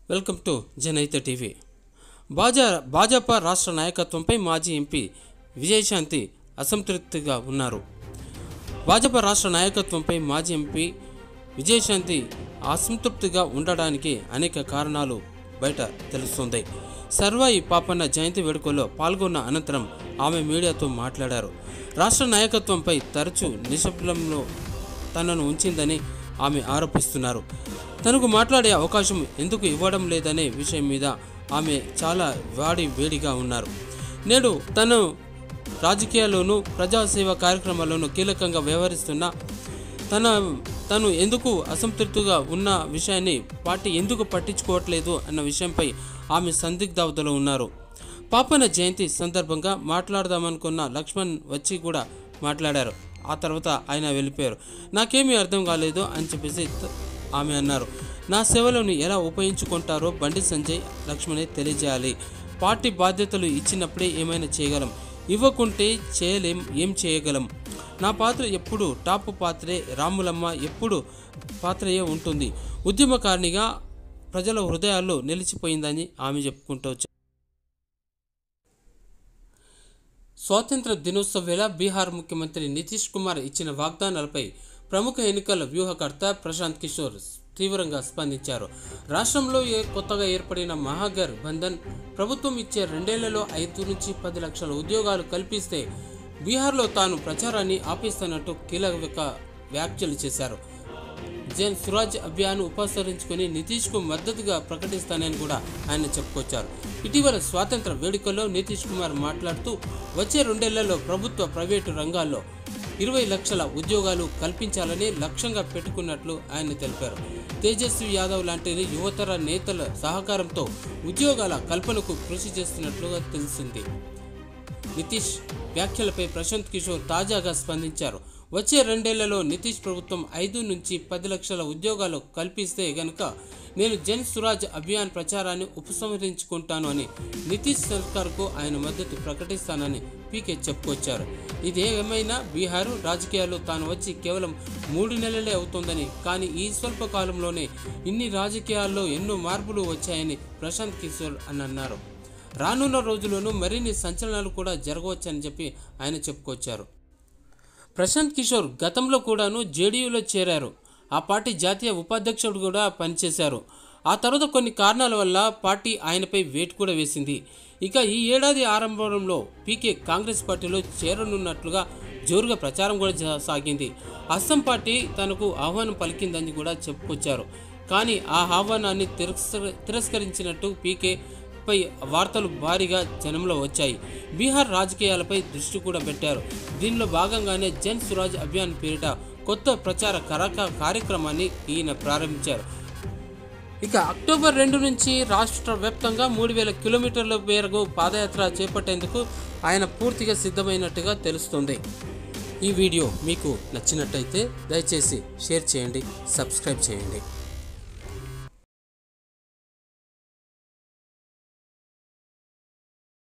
welcome to Janahita TV భాజా భాజపా రాష్ట్ర నాయకత్వంపై మాజీ ఎంపీ విజయశాంతి అసంతృప్తిగా ఉన్నారు భాజపా రాష్ట్ర నాయకత్వంపై మాజీ ఎంపీ విజయశాంతి అసంతృప్తిగా ఉండడానికి అనేక కారణాలు బయట తెలుస్తుంది సర్వాయి పాపన్న జయంతి వేడుకల్లో పాల్గొన్న అనంతరం ఆమె మీడియాతో మాట్లాడారు రాష్ట్ర నాయకత్వంపై తరచూ నిశ్శబ్దంలో తనను ఉంచిందని ఆమె ఆరోపిస్తున్నారు తనకు మాట్లాడే అవకాశం ఎందుకు ఇవ్వడం లేదనే విషయం మీద ఆమె చాలా వాడి వేడిగా ఉన్నారు నేడు తను రాజకీయాల్లోనూ ప్రజాసేవ కార్యక్రమాల్లోనూ కీలకంగా వ్యవహరిస్తున్న తన తను ఎందుకు అసంతృప్తిగా ఉన్న విషయాన్ని పార్టీ ఎందుకు పట్టించుకోవట్లేదు అన్న విషయంపై ఆమె సందిగ్ధావతలో ఉన్నారు పాపన జయంతి సందర్భంగా మాట్లాడదామనుకున్న లక్ష్మణ్ వచ్చి కూడా మాట్లాడారు ఆ తర్వాత ఆయన వెళ్ళిపోయారు నాకేమీ అర్థం కాలేదు అని చెప్పేసి త- ఆమె అన్నారు నా సేవలను ఎలా ఉపయోగించుకుంటారో బండి సంజయ్ లక్ష్మణే తెలియజేయాలి పార్టీ బాధ్యతలు ఇచ్చినప్పుడే ఏమైనా చేయగలం ఇవ్వకుంటే చేయలేం ఏం చేయగలం నా పాత్ర ఎప్పుడు టాప్ పాత్రే రాములమ్మ ఎప్పుడు పాత్రయే ఉంటుంది ఉద్యమకారిణిగా ప్రజల హృదయాల్లో నిలిచిపోయిందని ఆమె చెప్పుకుంటూ వచ్చారు స్వాతంత్ర దినోత్సవ వేళ బీహార్ ముఖ్యమంత్రి నితీష్ కుమార్ ఇచ్చిన వాగ్దానాలపై ప్రముఖ ఎన్నికల వ్యూహకర్త ప్రశాంత్ కిషోర్ తీవ్రంగా స్పందించారు రాష్ట్రంలో ఏ కొత్తగా ఏర్పడిన మహాగర్ బంధన్ ప్రభుత్వం ఇచ్చే రెండేళ్లలో ఐదు నుంచి పది లక్షల ఉద్యోగాలు కల్పిస్తే బీహార్లో తాను ప్రచారాన్ని ఆపేస్తానంటూ కీలక వ్యాఖ్యలు చేశారు జన్ స్వరాజ్ అభియాన్ ఉపసంహరించుకుని నితీష్కు మద్దతుగా ప్రకటిస్తానని కూడా ఆయన చెప్పుకొచ్చారు ఇటీవల స్వాతంత్ర వేడుకల్లో నితీష్ కుమార్ మాట్లాడుతూ వచ్చే రెండేళ్లలో ప్రభుత్వ ప్రైవేటు రంగాల్లో ఇరవై లక్షల ఉద్యోగాలు కల్పించాలని లక్ష్యంగా పెట్టుకున్నట్లు ఆయన తెలిపారు తేజస్వి యాదవ్ లాంటి యువతర నేతల సహకారంతో ఉద్యోగాల కల్పనకు కృషి చేస్తున్నట్లుగా తెలిసింది నితీష్ వ్యాఖ్యలపై ప్రశాంత్ కిషోర్ తాజాగా స్పందించారు వచ్చే రెండేళ్లలో నితీష్ ప్రభుత్వం ఐదు నుంచి పది లక్షల ఉద్యోగాలు కల్పిస్తే గనుక నేను జన్ సురాజ్ అభియాన్ ప్రచారాన్ని ఉపసంహరించుకుంటాను అని నితీష్ సర్కార్కు ఆయన మద్దతు ప్రకటిస్తానని పీకే చెప్పుకొచ్చారు ఇదేమైనా బీహార్ రాజకీయాల్లో తాను వచ్చి కేవలం మూడు నెలలే అవుతోందని కానీ ఈ స్వల్ప కాలంలోనే ఇన్ని రాజకీయాల్లో ఎన్నో మార్పులు వచ్చాయని ప్రశాంత్ కిషోర్ అని అన్నారు రానున్న రోజుల్లోనూ మరిన్ని సంచలనాలు కూడా జరగవచ్చని చెప్పి ఆయన చెప్పుకొచ్చారు ప్రశాంత్ కిషోర్ గతంలో కూడాను జేడీయూలో చేరారు ఆ పార్టీ జాతీయ ఉపాధ్యక్షుడు కూడా పనిచేశారు ఆ తర్వాత కొన్ని కారణాల వల్ల పార్టీ ఆయనపై వేటు కూడా వేసింది ఇక ఈ ఏడాది ఆరంభంలో పీకే కాంగ్రెస్ పార్టీలో చేరనున్నట్లుగా జోరుగా ప్రచారం కూడా జా- సాగింది అస్సాం పార్టీ తనకు ఆహ్వానం పలికిందని కూడా చెప్పుకొచ్చారు కానీ ఆ ఆహ్వానాన్ని తిరస్క తిరస్కరించినట్టు పీకే పై వార్తలు భారీగా జనంలో వచ్చాయి బీహార్ రాజకీయాలపై దృష్టి కూడా పెట్టారు దీనిలో భాగంగానే జన్ స్వరాజ్ అభియాన్ పేరిట కొత్త ప్రచార కరక కార్యక్రమాన్ని ఈయన ప్రారంభించారు ఇక అక్టోబర్ రెండు నుంచి రాష్ట్ర వ్యాప్తంగా మూడు వేల కిలోమీటర్ల మేరకు పాదయాత్ర చేపట్టేందుకు ఆయన పూర్తిగా సిద్ధమైనట్టుగా తెలుస్తుంది ఈ వీడియో మీకు నచ్చినట్టయితే దయచేసి షేర్ చేయండి సబ్స్క్రైబ్ చేయండి